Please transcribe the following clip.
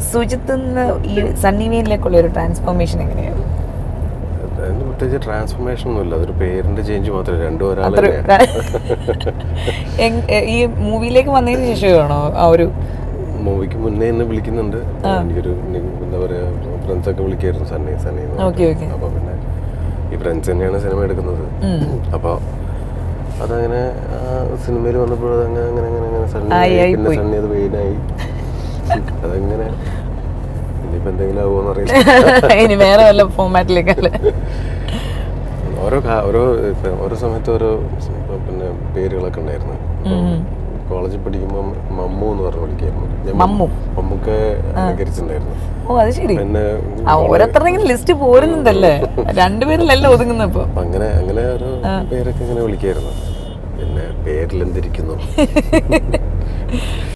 സുജിത്ത് നിന്ന് ഈ സണ്ണി വെയിനിലേക്കുള്ള ഒരു ട്രാൻസ്ഫോർമേഷൻ എങ്ങനെയായിരുന്നു അതിന് പ്രത്യേകിച്ച് ട്രാൻസ്ഫോർമേഷൻ ഒന്നുമില്ല അതൊരു പേരിന്റെ ചേഞ്ച് മാത്രമേ രണ്ടും ഒരാൾ അത്ര എങ്- എ- ഈ മൂവിയിലേക്ക് വന്നതിന് ശേഷമാണോ ആ ഒരു മൂവിക്ക് മുന്നേ എന്നെ വിളിക്കുന്നുണ്ട് എനിക്കൊരു നി- എന്താ പറയാ ഫ്രണ്ട്സ് ഒക്കെ വിളിക്കായിരുന്നു സണ്ണി സണ്ണി എന്ന് ഓക്കെ ഓക്കെ അപ്പൊ പിന്നെ ഈ ഫ്രണ്ട്സ് തന്നെയാണ് സിനിമ എടുക്കുന്നത് അപ്പോൾ അതങ്ങനെ സിനിമയിൽ വന്നപ്പോൾ അതങ്ങനെ അങ്ങനെ അങ്ങനെ അങ്ങനെ സണ്ണി ആയി, ആയി, ആയി പിന്നെ പോയി. സണ്ണി അത് വെയിനായി അതങ്ങനെ ഇനിയിപ്പോൾ എന്തെങ്കിലും ആവുമോന്ന് അറിയില്ല ഇനി വേറെ വല്ല ഫോമാറ്റിലേക്കല്ലേ ഓരോ കാ- ഓരോ ഇപ്പം ഓരോ സമയത്ത് ഓരോ സ് ഇപ്പം പിന്നെ പേരുകളൊക്കെ ഉണ്ടായിരുന്നു കോളേജിൽ പഠിക്കുമ്പോൾ മമ്മു എന്ന് പറഞ്ഞ് വിളിക്കായിരുന്നു ഞാൻ മമ്മു? മമ്മൂക്കെ അനുകരിച്ചിട്ടുണ്ടായിരുന്നു ഓ അത് ശരി പിന്നെ ആ ഓരോരുത്തരുടെ ലിസ്റ്റ് പോരുന്നുണ്ടല്ലേ രണ്ടുപേരിലല്ല ഒതുങ്ങുന്നത് ഇപ്പൊ അപ്പം അങ്ങനെ അങ്ങനെ ഓരോ പേരൊക്കെ ഇങ്ങനെ വിളിക്കായിരുന്നു പിന്നെ പേരിൽ എന്തിരിക്കുന്നു